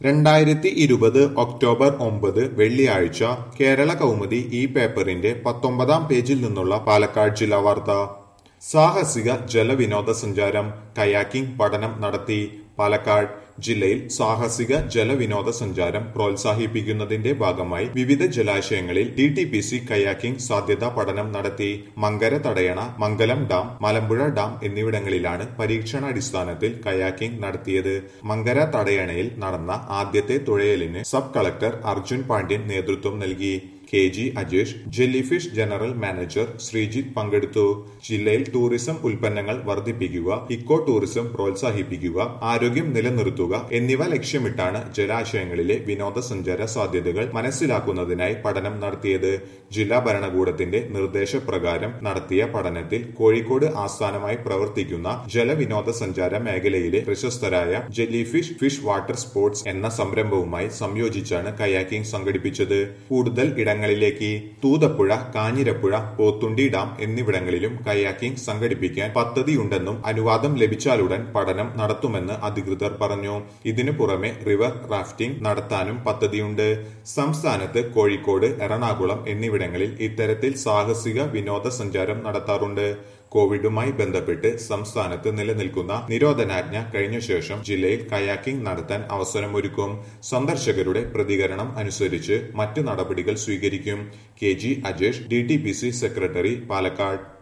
രണ്ടായിരത്തി ഇരുപത് ഒക്ടോബർ ഒമ്പത് വെള്ളിയാഴ്ച കേരള കൗമുദി ഈ പേപ്പറിന്റെ പത്തൊമ്പതാം പേജിൽ നിന്നുള്ള പാലക്കാട് ജില്ലാ വാർത്ത സാഹസിക ജലവിനോദസഞ്ചാരം കയാക്കിംഗ് പഠനം നടത്തി പാലക്കാട് ജില്ലയിൽ സാഹസിക ജലവിനോദസഞ്ചാരം പ്രോത്സാഹിപ്പിക്കുന്നതിന്റെ ഭാഗമായി വിവിധ ജലാശയങ്ങളിൽ D T P C kayaking സാധ്യതാ പഠനം നടത്തി മങ്കര തടയണ മംഗലം ഡാം മലമ്പുഴ ഡാം എന്നിവിടങ്ങളിലാണ് പരീക്ഷണാടിസ്ഥാനത്തിൽ കയാക്കിംഗ് നടത്തിയത് മങ്കര തടയണയിൽ നടന്ന ആദ്യത്തെ തുഴയലിന് സബ് കളക്ടർ അർജുൻ പാണ്ഡ്യൻ നേതൃത്വം നൽകി K G Ajesh jellyfish general manager Sreejith പങ്കെടുത്തു ജില്ലയിൽ ടൂറിസം ഉൽപ്പന്നങ്ങൾ വർദ്ധിപ്പിക്കുക ഇക്കോ ടൂറിസം പ്രോത്സാഹിപ്പിക്കുക ആരോഗ്യം നിലനിർത്തുക എന്നിവ ലക്ഷ്യമിട്ടാണ് ജലാശയങ്ങളിലെ വിനോദസഞ്ചാര സാധ്യതകൾ മനസ്സിലാക്കുന്നതിനായി പഠനം നടത്തിയത് ജില്ലാ ഭരണകൂടത്തിന്റെ നിർദ്ദേശപ്രകാരം നടത്തിയ പഠനത്തിൽ കോഴിക്കോട് ആസ്ഥാനമായി പ്രവർത്തിക്കുന്ന ജലവിനോദസഞ്ചാര മേഖലയിലെ പ്രശസ്തരായ ജെല്ലിഫിഷ് ഫിഷ് വാട്ടർ സ്പോർട്സ് എന്ന സംരംഭവുമായി സംയോജിച്ചാണ് കയാക്കിംഗ് സംഘടിപ്പിച്ചത് കൂടുതൽ ഇടങ്ങളിലേക്ക് തൂതപ്പുഴ കാഞ്ഞിരപ്പുഴ പോത്തുണ്ടി ഡാം എന്നിവിടങ്ങളിലും കയാക്കിംഗ് സംഘടിപ്പിക്കാൻ പദ്ധതിയുണ്ടെന്നും അനുവാദം ലഭിച്ചാലുടൻ പഠനം നടത്തുമെന്ന് അധികൃതർ പറഞ്ഞു ഇതിനു പുറമെ റിവർ റാഫ്റ്റിംഗ് നടത്താനും പദ്ധതിയുണ്ട് സംസ്ഥാനത്ത് കോഴിക്കോട് എറണാകുളം എന്നിവിടങ്ങളിൽ ഇത്തരത്തിൽ സാഹസിക വിനോദസഞ്ചാരം നടത്താറുണ്ട് കോവിഡുമായി ബന്ധപ്പെട്ട് സംസ്ഥാനത്ത് നിലനിൽക്കുന്ന നിരോധനാജ്ഞ കഴിഞ്ഞ ശേഷം ജില്ലയിൽ കയാക്കിംഗ് നടത്താൻ അവസരമൊരുക്കും സന്ദർശകരുടെ പ്രതികരണം അനുസരിച്ച് മറ്റു നടപടികൾ സ്വീകരിക്കും K G Ajesh D T P C secretary Palakkad